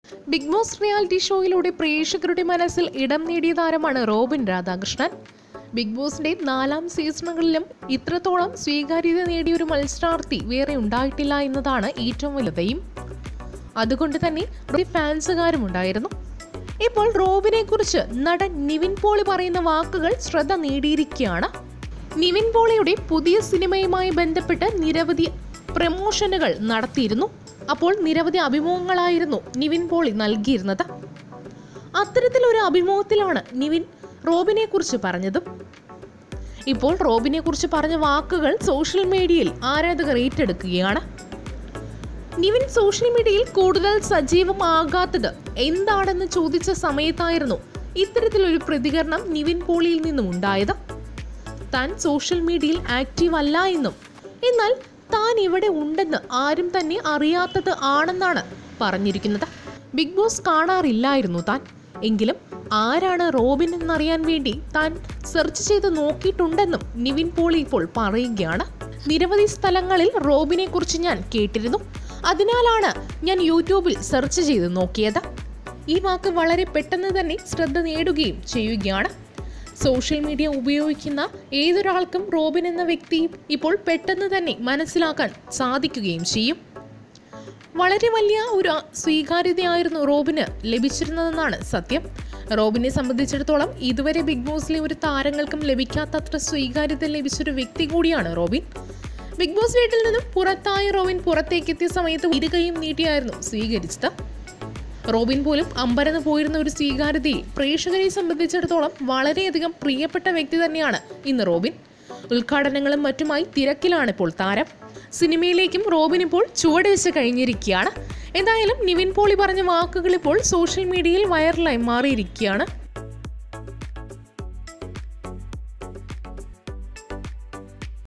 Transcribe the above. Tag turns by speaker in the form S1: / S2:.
S1: big boss reality ഷോയിലൂടെ പ്രേക്ഷകരുടെ മനസ്സിൽ ഇടം നേടിയ താരമാണ് റോബിൻ രാധാകൃഷ്ണൻ ബിഗ് ബോസിന്റെ നാലാം സീസണുകളിലും ഇത്രത്തോളം സ്വീകാര്യത നേടിയ ഒരു മത്സരാർത്ഥി വേറെ ഉണ്ടായിട്ടില്ല എന്നതാണ് ഏറ്റവും വലുതയും അതുകൊണ്ട് തന്നെ ഒരു ഫാൻസുകാരും ഉണ്ടായിരുന്നു ഇപ്പോൾ റോബിനെ കുറിച്ച് നടൻ നിവിൻ പോളി പറയുന്ന വാക്കുകൾ ശ്രദ്ധ നേടിയിരിക്കുകയാണ് നിവിൻ പോളിയുടെ പുതിയ സിനിമയുമായി ബന്ധപ്പെട്ട് നിരവധി പ്രമോഷനുകൾ നടത്തിയിരുന്നു അപ്പോൾ നിരവധി അഭിമുഖങ്ങളായിരുന്നു നിവിൻ പോളി നൽകിയിരുന്നത് അത്തരത്തിലൊരു അഭിമുഖത്തിലാണ് നിവിൻ റോബിനെ കുറിച്ച് പറഞ്ഞതും ഇപ്പോൾ റോബിനെ കുറിച്ച് പറഞ്ഞ വാക്കുകൾ സോഷ്യൽ മീഡിയയിൽ ആരാധകർ ഏറ്റെടുക്കുകയാണ് നിവിൻ സോഷ്യൽ മീഡിയയിൽ കൂടുതൽ സജീവമാകാത്തത് എന്താണെന്ന് ചോദിച്ച സമയത്തായിരുന്നു ഇത്തരത്തിലൊരു പ്രതികരണം നിവിൻ പോളിയിൽ നിന്നും ഉണ്ടായത് താൻ സോഷ്യൽ മീഡിയയിൽ ആക്റ്റീവ് അല്ല എന്നും എന്നാൽ താൻ ഇവിടെ ഉണ്ടെന്ന് ആരും തന്നെ അറിയാത്തത് ആണെന്നാണ് പറഞ്ഞിരിക്കുന്നത് ബിഗ് ബോസ് കാണാറില്ലായിരുന്നു താൻ എങ്കിലും ആരാണ് റോബിൻ എന്നറിയാൻ വേണ്ടി താൻ സെർച്ച് ചെയ്ത് നോക്കിയിട്ടുണ്ടെന്നും നിവിൻ പോളി ഇപ്പോൾ പറയുകയാണ് നിരവധി സ്ഥലങ്ങളിൽ റോബിനെ കുറിച്ച് ഞാൻ കേട്ടിരുന്നു അതിനാലാണ് ഞാൻ യൂട്യൂബിൽ സെർച്ച് ചെയ്ത് നോക്കിയത് ഈ വാക്ക് വളരെ പെട്ടെന്ന് തന്നെ ശ്രദ്ധ നേടുകയും ചെയ്യുകയാണ് സോഷ്യൽ മീഡിയ ഉപയോഗിക്കുന്ന ഏതൊരാൾക്കും റോബിൻ എന്ന വ്യക്തി ഇപ്പോൾ പെട്ടെന്ന് തന്നെ മനസ്സിലാക്കാൻ സാധിക്കുകയും ചെയ്യും വളരെ വലിയ ഒരു സ്വീകാര്യതയായിരുന്നു റോബിന് ലഭിച്ചിരുന്നതെന്നാണ് സത്യം റോബിനെ സംബന്ധിച്ചിടത്തോളം ഇതുവരെ ബിഗ് ബോസിലെ ഒരു താരങ്ങൾക്കും ലഭിക്കാത്തത്ര സ്വീകാര്യത ലഭിച്ചൊരു വ്യക്തി കൂടിയാണ് റോബിൻ ബിഗ് ബോസ് വീട്ടിൽ നിന്നും പുറത്തായ റോബിൻ പുറത്തേക്ക് എത്തിയ സമയത്ത് ഇരുകയും നീട്ടിയായിരുന്നു സ്വീകരിച്ചത് റോബിൻ പോലും അമ്പരന്ന് പോയിരുന്ന ഒരു സ്വീകാര്യതയിൽ പ്രേക്ഷകരെ സംബന്ധിച്ചിടത്തോളം വളരെയധികം പ്രിയപ്പെട്ട വ്യക്തി തന്നെയാണ് ഇന്ന് റോബിൻ ഉദ്ഘാടനങ്ങളും മറ്റുമായി തിരക്കിലാണ് ഇപ്പോൾ താരം സിനിമയിലേക്കും റോബിൻ ഇപ്പോൾ ചുവടുവെച്ച് കഴിഞ്ഞിരിക്കുകയാണ് എന്തായാലും നിവിൻ പോളി പറഞ്ഞ വാക്കുകൾ ഇപ്പോൾ സോഷ്യൽ മീഡിയയിൽ വൈറലായി മാറിയിരിക്കുകയാണ്